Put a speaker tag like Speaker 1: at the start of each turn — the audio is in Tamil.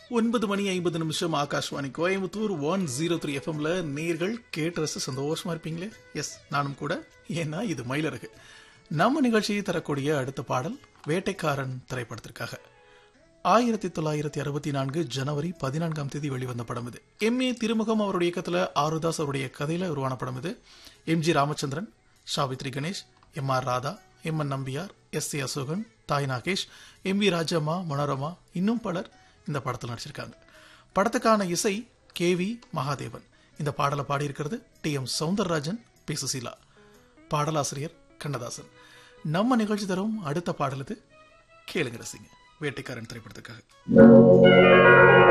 Speaker 1: ஒன்பது மணி ஐம்பது நிமிஷம் Akashvani Coimbatore one zero three எஃப்எம்ல நேர்கள் கேட்டு ரசித்து சந்தோஷமா இருப்பீங்களே எஸ் நானும் கூட ஏன்னா இது மயிலருக்கு நம்ம நிகழ்ச்சியை தரக்கூடிய அடுத்த பாடல் வேட்டைக்காரன் திரைப்படத்திற்காக ஆயிரத்தி தொள்ளாயிரத்தி அறுபத்தி நான்கு ஜனவரி பதினான்காம் தேதி வெளிவந்த படம் இது எம் ஏ திருமுகம் அவருடைய இயக்கத்துல ஆருதாஸ் அவருடைய கதையில உருவான படம் இது M G Ramachandran Savitri Ganesh M R Radha M N Nambiar S C Ashokan Thai Nagesh M V Rajamma Manorama இன்னும் பலர் இந்த படத்தில் நடிச்சிருக்காங்க படத்துக்கான இசை கே வி மகாதேவன் இந்த பாடலை பாடியிருக்கிறது T M Soundararajan P Susheela பாடலாசிரியர் கண்ணதாசன் நம்ம நிகழ்ச்சி தரும் அடுத்த பாடல் இது கேளுங்க ரசிங்க வேட்டைக்காரன் திரைப்படத்துக்காக